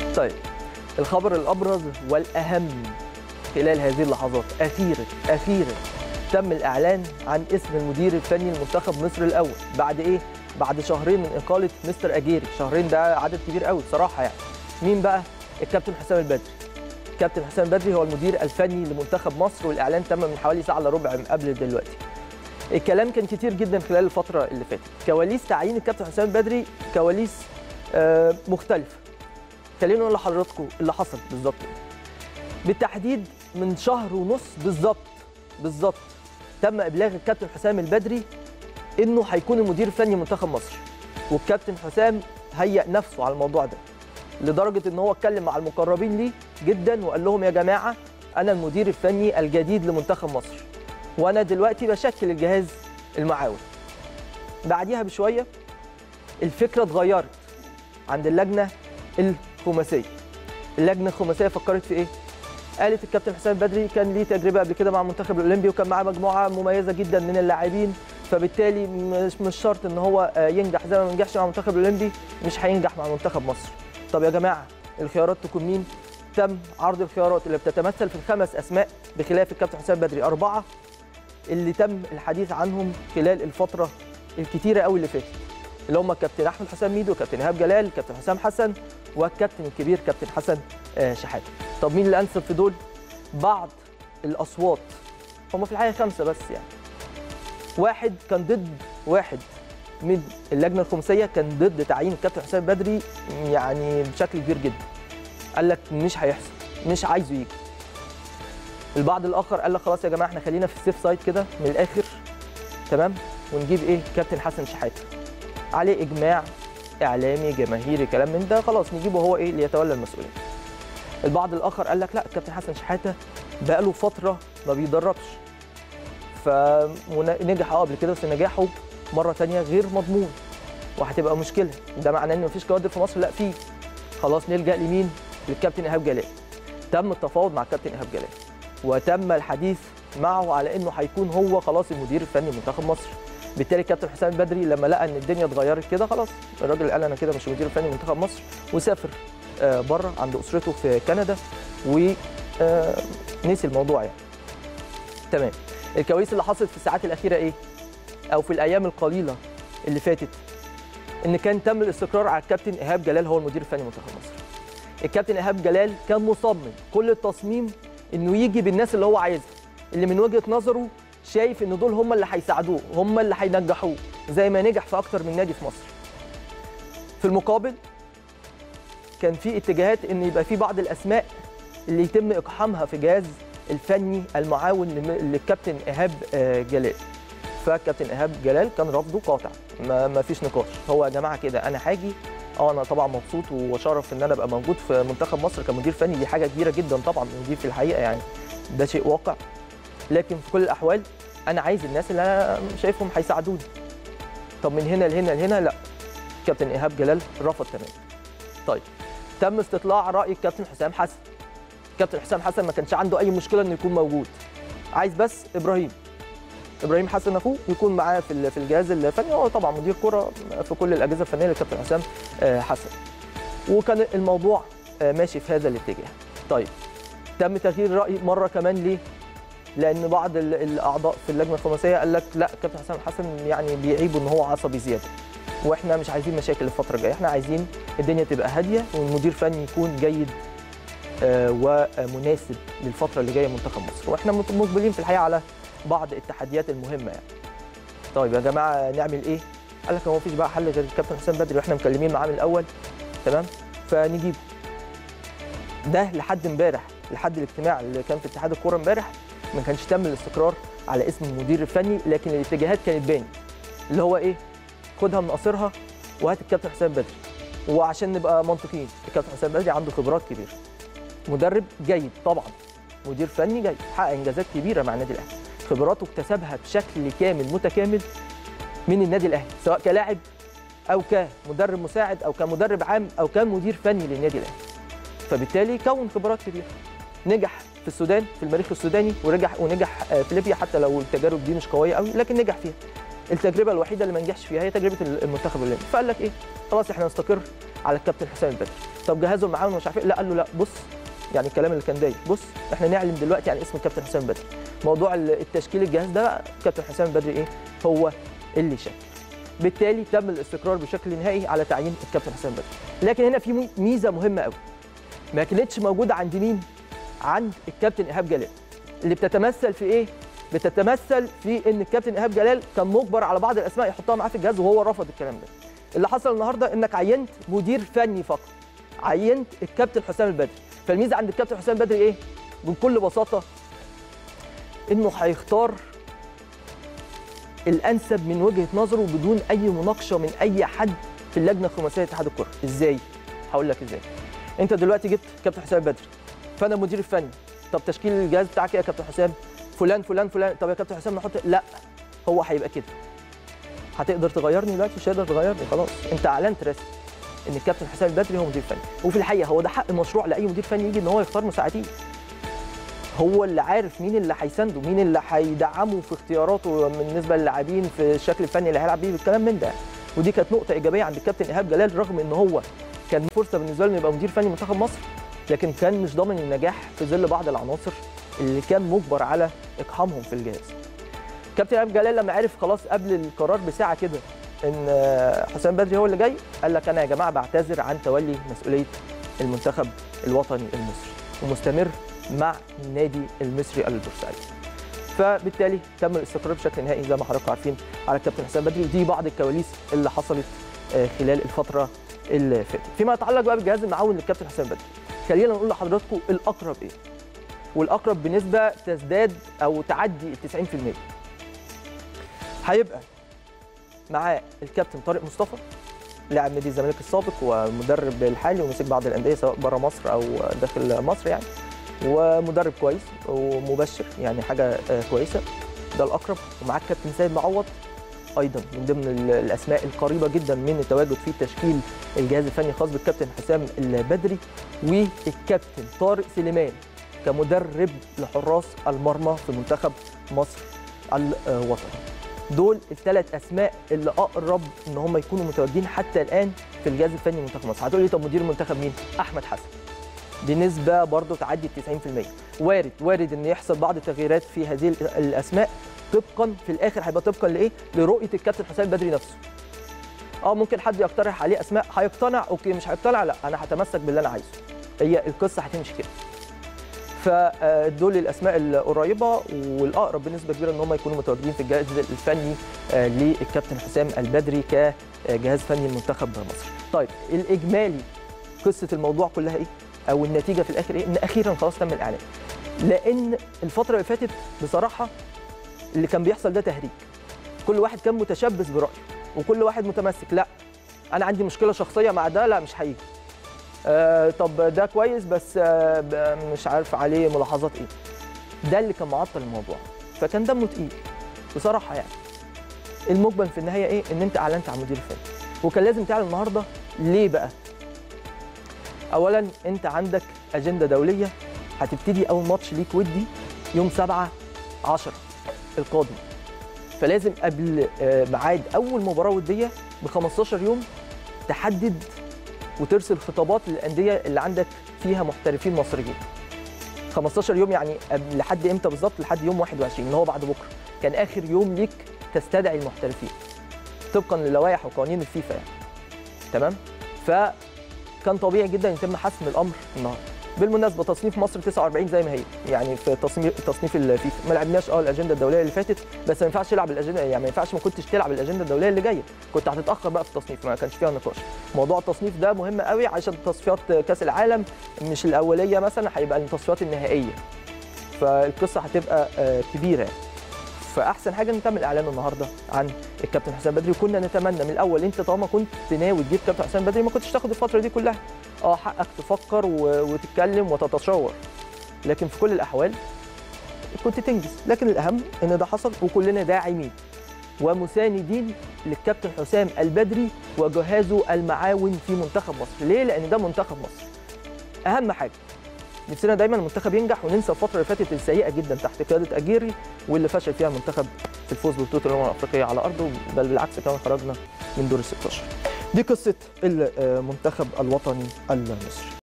طيب الخبر الابرز والاهم خلال هذه اللحظات اخيرا اخيرا تم الاعلان عن اسم المدير الفني لمنتخب مصر الاول بعد ايه بعد شهرين من اقاله مستر اجيري شهرين ده عدد كبير قوي بصراحه يعني مين بقى الكابتن حسام البدري كابتن حسام البدري هو المدير الفني لمنتخب مصر والاعلان تم من حوالي ساعه الا ربع من قبل دلوقتي الكلام كان كتير جدا خلال الفتره اللي فاتت كواليس تعيين الكابتن حسام البدري كواليس آه، مختلفه خليني اقول لحضراتكم اللي حصل بالظبط بالتحديد من شهر ونص بالظبط بالظبط تم ابلاغ الكابتن حسام البدري انه هيكون المدير الفني لمنتخب مصر والكابتن حسام هيأ نفسه على الموضوع ده لدرجه ان هو اتكلم مع المقربين ليه جدا وقال لهم يا جماعه انا المدير الفني الجديد لمنتخب مصر وانا دلوقتي بشكل الجهاز المعاون بعديها بشويه الفكره اتغيرت عند اللجنه الخماسيه اللجنه الخماسيه فكرت في ايه قالت الكابتن حسام البدري كان ليه تجربه قبل كده مع المنتخب الاولمبي وكان معاه مجموعه مميزه جدا من اللاعبين فبالتالي مش مش شرط ان هو آه، ينجح زي ما ما نجحش مع المنتخب الاولمبي مش هينجح مع منتخب مصر طب يا جماعه الخيارات تكون مين تم عرض الخيارات اللي بتتمثل في الخمس اسماء بخلاف الكابتن حسام البدري اربعه اللي تم الحديث عنهم خلال الفتره الكتيره قوي اللي فاتت اللي هم الكابتن احمد حسام ميدو كابتن ايهاب جلال كابتن حسام حسن والكابتن الكبير كابتن حسن آه، شحاته طب مين اللي انسب في دول بعض الاصوات هم في الحقيقه خمسه بس يعني واحد كان ضد واحد من اللجنه الخماسيه كان ضد تعيين الكابتن حسام بدري يعني بشكل كبير جدا قال لك مش هيحصل مش عايزه يجي البعض الاخر قال لك خلاص يا جماعه احنا خلينا في السيف سايد كده من الاخر تمام ونجيب ايه كابتن حسن شحاته عليه اجماع اعلامي جماهيري كلام من ده خلاص نجيبه هو ايه اللي يتولى المسؤوليه البعض الاخر قال لك لا الكابتن حسن شحاته بقاله فتره ما بيدربش فنجح اه قبل كده بس نجاحه مره تانية غير مضمون وهتبقى مشكله ده معناه ان مفيش كوادر في مصر لا في خلاص نلجا لمين للكابتن ايهاب جلال تم التفاوض مع الكابتن ايهاب جلال وتم الحديث معه على انه هيكون هو خلاص المدير الفني لمنتخب مصر بالتالي الكابتن حسام البدري لما لقى ان الدنيا اتغيرت كده خلاص الراجل قال انا كده مش المدير الفني لمنتخب مصر وسافر آه، بره عند اسرته في كندا ونسي الموضوع يعني تمام الكواليس اللي حصلت في الساعات الاخيره ايه او في الايام القليله اللي فاتت ان كان تم الاستقرار على الكابتن ايهاب جلال هو المدير الفني لمنتخب مصر الكابتن ايهاب جلال كان مصمم كل التصميم انه يجي بالناس اللي هو عايزها اللي من وجهه نظره شايف ان دول هم اللي هيساعدوه هم اللي هينجحوه زي ما نجح في اكتر من نادي في مصر في المقابل كان في اتجاهات ان يبقى في بعض الاسماء اللي يتم اقحامها في جهاز الفني المعاون لم- للكابتن ايهاب آه، جلال فكابتن ايهاب جلال كان رفضه قاطع ما, ما فيش نقاش هو يا جماعه كده انا هاجي اه انا طبعا مبسوط وشرف ان انا ابقى موجود في منتخب مصر كمدير فني دي حاجه كبيره جدا طبعا ودي في الحقيقه يعني ده شيء واقع لكن في كل الاحوال انا عايز الناس اللي انا شايفهم هيساعدوني طب من هنا لهنا لهنا لا كابتن ايهاب جلال رفض تماما طيب تم استطلاع راي الكابتن حسام حسن كابتن حسام حسن ما كانش عنده اي مشكله انه يكون موجود عايز بس ابراهيم ابراهيم حسن اخوه يكون معاه في ال- في الجهاز الفني هو طبعا مدير كره في كل الاجهزه الفنيه للكابتن حسام آه، حسن وكان الموضوع آه، ماشي في هذا الاتجاه طيب تم تغيير الراي مره كمان ليه لان بعض ال- الاعضاء في اللجنه الخماسيه قال لك لا كابتن حسام حسن يعني بيعيبوا ان هو عصبي زياده واحنا مش عايزين مشاكل الفتره الجايه احنا عايزين الدنيا تبقى هاديه والمدير الفني يكون جيد آه، ومناسب للفتره اللي جايه منتخب مصر واحنا مت- مقبلين في الحقيقه على بعض التحديات المهمه يعني طيب يا جماعه نعمل ايه قال لك هو مفيش بقى حل غير الكابتن حسام بدري واحنا مكلمين معاه من الاول تمام فنجيبه ده لحد امبارح لحد الاجتماع اللي كان في اتحاد الكوره امبارح ما كانش تم الاستقرار على اسم المدير الفني لكن الاتجاهات كانت باينه اللي هو ايه خدها من قصرها وهات الكابتن حسام بدري وعشان نبقى منطقيين الكابتن حسام بدري عنده خبرات كبيره مدرب جيد طبعا مدير فني جيد حقق انجازات كبيره مع النادي الاهلي خبراته اكتسبها بشكل كامل متكامل من النادي الاهلي سواء كلاعب او كمدرب مساعد او كمدرب عام او كمدير فني للنادي الاهلي فبالتالي كون خبرات كبيره نجح في السودان في المريخ السوداني ورجح ونجح آه، في ليبيا حتى لو التجارب دي مش قويه قوي لكن نجح فيها التجربه الوحيده اللي ما نجحش فيها هي تجربه المنتخب الاولمبي فقال لك ايه خلاص احنا نستقر على الكابتن حسام البدري طب جهازه معاهم مش عارف ايه لا قال له لا بص يعني الكلام اللي كان داير بص احنا نعلن دلوقتي عن اسم الكابتن حسام البدري موضوع التشكيل الجهاز ده بقى كابتن حسام البدري ايه هو اللي شاف بالتالي تم الاستقرار بشكل نهائي على تعيين الكابتن حسام البدري لكن هنا في ميزه مهمه قوي ما كانتش موجوده عند مين عند الكابتن ايهاب جلال اللي بتتمثل في ايه بتتمثل في ان الكابتن ايهاب جلال كان مجبر على بعض الاسماء يحطها معاه في الجهاز وهو رفض الكلام ده اللي حصل النهارده انك عينت مدير فني فقط عينت الكابتن حسام البدري فالميزه عند الكابتن حسام البدري ايه بكل بساطه انه هيختار الانسب من وجهه نظره بدون اي مناقشه من اي حد في اللجنه الخماسيه اتحاد الكره ازاي هقول لك ازاي انت دلوقتي جبت كابتن حسام البدري فانا المدير الفني طب تشكيل الجهاز بتاعك ايه يا كابتن حسام فلان فلان فلان طب يا كابتن حسام نحط لا هو هيبقى كده هتقدر تغيرني دلوقتي مش هتقدر تغيرني خلاص انت اعلنت رسمي ان الكابتن حسام البدري هو مدير فني وفي الحقيقه هو ده حق مشروع لاي مدير فني يجي ان هو يختار مساعدين هو اللي عارف مين اللي هيسانده مين اللي هيدعمه في اختياراته بالنسبه للاعبين في الشكل الفني اللي هيلعب بيه بالكلام من ده ودي كانت نقطه ايجابيه عند الكابتن ايهاب جلال رغم ان هو كان فرصه بالنسبه له انه يبقى مدير فني منتخب مصر لكن كان مش ضامن النجاح في ظل بعض العناصر اللي كان مجبر على اقحامهم في الجهاز كابتن ايهاب جلال لما عرف خلاص قبل القرار بساعه كده ان حسام بدري هو اللي جاي قال لك انا يا جماعه بعتذر عن تولي مسؤوليه المنتخب الوطني المصري ومستمر مع النادي المصري البورسعيدي فبالتالي تم الاستقرار بشكل نهائي زي ما حضراتكم عارفين على الكابتن حسام بدري ودي بعض الكواليس اللي حصلت خلال الفتره اللي فاتت فيما يتعلق بقى بالجهاز المعاون للكابتن حسام بدري خلينا نقول لحضراتكم الاقرب ايه والاقرب بنسبه تزداد او تعدي ال 90% هيبقى معاه الكابتن طارق مصطفى لاعب نادي الزمالك السابق ومدرب الحالي ومسك بعض الانديه سواء بره مصر او داخل مصر يعني ومدرب كويس ومبشر يعني حاجه كويسه ده الاقرب ومعاك كابتن سيد معوض ايضا من ضمن الاسماء القريبه جدا من التواجد في تشكيل الجهاز الفني الخاص بالكابتن حسام البدري والكابتن طارق سليمان كمدرب لحراس المرمى في منتخب مصر الوطني دول الثلاث اسماء اللي اقرب ان هم يكونوا متواجدين حتى الان في الجهاز الفني منتخب مصر هتقول لي طب مدير المنتخب مين احمد حسن بنسبه برضه تعدي 90% وارد وارد ان يحصل بعض التغييرات في هذه الاسماء طبقا في الاخر هيبقى طبقا لايه لرؤيه الكابتن حسام البدري نفسه اه ممكن حد يقترح عليه اسماء هيقتنع اوكي مش هيقتنع لا انا هتمسك باللي انا عايزه هي القصه هتمشي كده فدول الاسماء القريبه والاقرب بنسبه كبيره ان هم يكونوا متواجدين في الجهاز الفني للكابتن حسام البدري كجهاز فني لمنتخب مصر. طيب الاجمالي قصه الموضوع كلها ايه؟ او النتيجه في الاخر ايه؟ ان اخيرا خلاص تم الاعلان. لان الفتره اللي فاتت بصراحه اللي كان بيحصل ده تهريج. كل واحد كان متشبث برايه وكل واحد متمسك لا انا عندي مشكله شخصيه مع ده لا مش هيجي. آه طب ده كويس بس آه مش عارف عليه ملاحظات ايه ده اللي كان معطل الموضوع فكان دمه تقيل بصراحه يعني المجمل في النهايه ايه ان انت اعلنت عن مدير فني وكان لازم تعلن النهارده ليه بقى اولا انت عندك اجنده دوليه هتبتدي اول ماتش ليك ودي يوم 7 10 القادم فلازم قبل آه ميعاد اول مباراه وديه ب 15 يوم تحدد وترسل خطابات للانديه اللي عندك فيها محترفين مصريين 15 يوم يعني لحد امتى بالظبط لحد يوم 21 اللي هو بعد بكره كان اخر يوم ليك تستدعي المحترفين طبقا للوائح وقوانين الفيفا يعني تمام فكان طبيعي جدا يتم حسم الامر النهارده بالمناسبه تصنيف مصر 49 زي ما هي يعني في تصنيف تصنيف الفيفا ما لعبناش اه الاجنده الدوليه اللي فاتت بس ما ينفعش تلعب الاجنده يعني ما ينفعش ما كنتش تلعب الاجنده الدوليه اللي جايه كنت هتتاخر بقى في التصنيف ما كانش فيها نقاش موضوع التصنيف ده مهم قوي عشان تصفيات كاس العالم مش الاوليه مثلا هيبقى التصفيات النهائيه فالقصه هتبقى كبيره يعني. فاحسن حاجه ان تم الاعلان النهارده عن الكابتن حسام بدري وكنا نتمنى من الاول انت طالما كنت ناوي تجيب كابتن حسام بدري ما كنتش تاخد الفتره دي كلها اه حقك تفكر وتتكلم وتتشاور لكن في كل الاحوال كنت تنجز لكن الاهم ان ده حصل وكلنا داعمين ومساندين للكابتن حسام البدري وجهازه المعاون في منتخب مصر ليه لان ده منتخب مصر اهم حاجه نفسنا دايما المنتخب ينجح وننسى الفتره اللي فاتت السيئه جدا تحت قياده اجيري واللي فشل فيها المنتخب في الفوز ببطوله الامم الافريقيه على ارضه بل بالعكس كمان خرجنا من دور ال 16 دي قصه المنتخب الوطني المصري